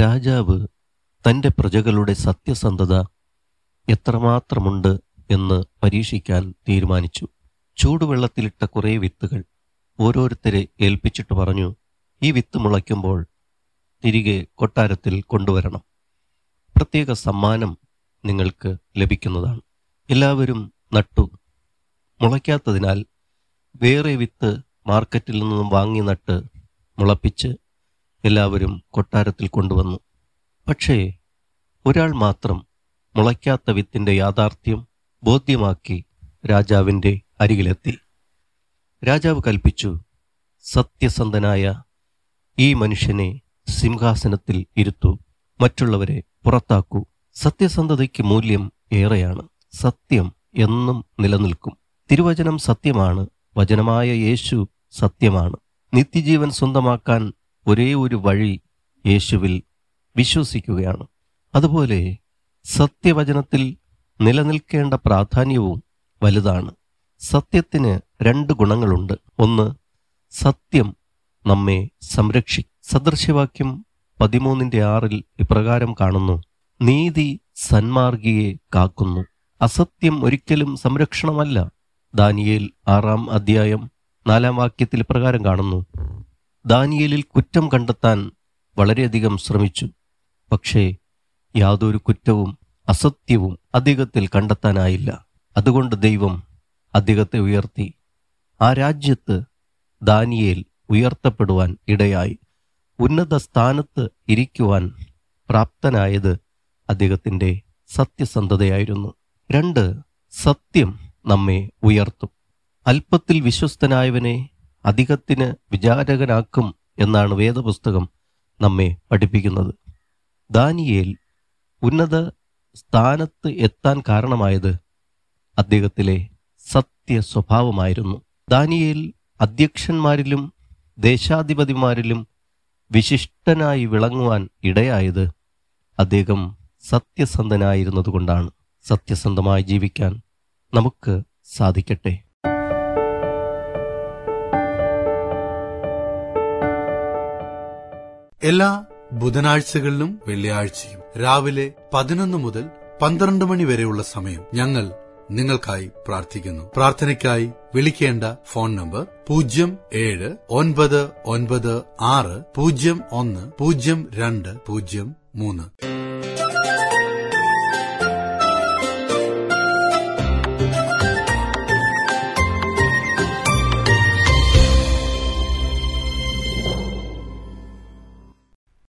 രാജാവ് തന്റെ പ്രജകളുടെ സത്യസന്ധത എത്രമാത്രമുണ്ട് എന്ന് പരീക്ഷിക്കാൻ തീരുമാനിച്ചു ചൂടുവെള്ളത്തിലിട്ട കുറേ വിത്തുകൾ ഓരോരുത്തരെ ഏൽപ്പിച്ചിട്ട് പറഞ്ഞു ഈ വിത്ത് മുളയ്ക്കുമ്പോൾ തിരികെ കൊട്ടാരത്തിൽ കൊണ്ടുവരണം പ്രത്യേക സമ്മാനം നിങ്ങൾക്ക് ലഭിക്കുന്നതാണ് എല്ലാവരും നട്ടു മുളയ്ക്കാത്തതിനാൽ വേറെ വിത്ത് മാർക്കറ്റിൽ നിന്നും വാങ്ങി നട്ട് മുളപ്പിച്ച് എല്ലാവരും കൊട്ടാരത്തിൽ കൊണ്ടുവന്നു പക്ഷേ ഒരാൾ മാത്രം മുളയ്ക്കാത്ത വിത്തിന്റെ യാഥാർത്ഥ്യം ബോധ്യമാക്കി രാജാവിന്റെ അരികിലെത്തി രാജാവ് കൽപ്പിച്ചു സത്യസന്ധനായ ഈ മനുഷ്യനെ സിംഹാസനത്തിൽ ഇരുത്തൂ മറ്റുള്ളവരെ പുറത്താക്കൂ സത്യസന്ധതയ്ക്ക് മൂല്യം ഏറെയാണ് സത്യം എന്നും നിലനിൽക്കും തിരുവചനം സത്യമാണ് വചനമായ യേശു സത്യമാണ് നിത്യജീവൻ സ്വന്തമാക്കാൻ ഒരേ ഒരു വഴി യേശുവിൽ വിശ്വസിക്കുകയാണ് അതുപോലെ സത്യവചനത്തിൽ നിലനിൽക്കേണ്ട പ്രാധാന്യവും വലുതാണ് സത്യത്തിന് രണ്ട് ഗുണങ്ങളുണ്ട് ഒന്ന് സത്യം നമ്മെ സംരക്ഷി സദൃശ്യവാക്യം പതിമൂന്നിന്റെ ആറിൽ ഇപ്രകാരം കാണുന്നു നീതി സന്മാർഗിയെ കാക്കുന്നു അസത്യം ഒരിക്കലും സംരക്ഷണമല്ല ദാനിയേൽ ആറാം അധ്യായം നാലാം വാക്യത്തിൽ ഇപ്രകാരം കാണുന്നു ദാനിയേലിൽ കുറ്റം കണ്ടെത്താൻ വളരെയധികം ശ്രമിച്ചു പക്ഷേ യാതൊരു കുറ്റവും അസത്യവും അദ്ദേഹത്തിൽ കണ്ടെത്താനായില്ല അതുകൊണ്ട് ദൈവം അദ്ദേഹത്തെ ഉയർത്തി ആ രാജ്യത്ത് ദാനിയേൽ ഉയർത്തപ്പെടുവാൻ ഇടയായി ഉന്നത സ്ഥാനത്ത് ഇരിക്കുവാൻ പ്രാപ്തനായത് അദ്ദേഹത്തിന്റെ സത്യസന്ധതയായിരുന്നു രണ്ട് സത്യം നമ്മെ ഉയർത്തും അല്പത്തിൽ വിശ്വസ്തനായവനെ അധികത്തിന് വിചാരകനാക്കും എന്നാണ് വേദപുസ്തകം നമ്മെ പഠിപ്പിക്കുന്നത് ദാനിയേൽ ഉന്നത സ്ഥാനത്ത് എത്താൻ കാരണമായത് അദ്ദേഹത്തിലെ സത്യ സ്വഭാവമായിരുന്നു ദാനിയേൽ അധ്യക്ഷന്മാരിലും ദേശാധിപതിമാരിലും വിശിഷ്ടനായി വിളങ്ങുവാൻ ഇടയായത് അദ്ദേഹം സത്യസന്ധനായിരുന്നതുകൊണ്ടാണ് സത്യസന്ധമായി ജീവിക്കാൻ നമുക്ക് സാധിക്കട്ടെ എല്ലാ ബുധനാഴ്ചകളിലും വെള്ളിയാഴ്ചയും രാവിലെ പതിനൊന്ന് മുതൽ പന്ത്രണ്ട് മണി വരെയുള്ള സമയം ഞങ്ങൾ നിങ്ങൾക്കായി പ്രാർത്ഥിക്കുന്നു പ്രാർത്ഥനയ്ക്കായി വിളിക്കേണ്ട ഫോൺ നമ്പർ പൂജ്യം ഏഴ് ഒൻപത് ഒൻപത് ആറ് പൂജ്യം ഒന്ന് പൂജ്യം രണ്ട് പൂജ്യം മൂന്ന്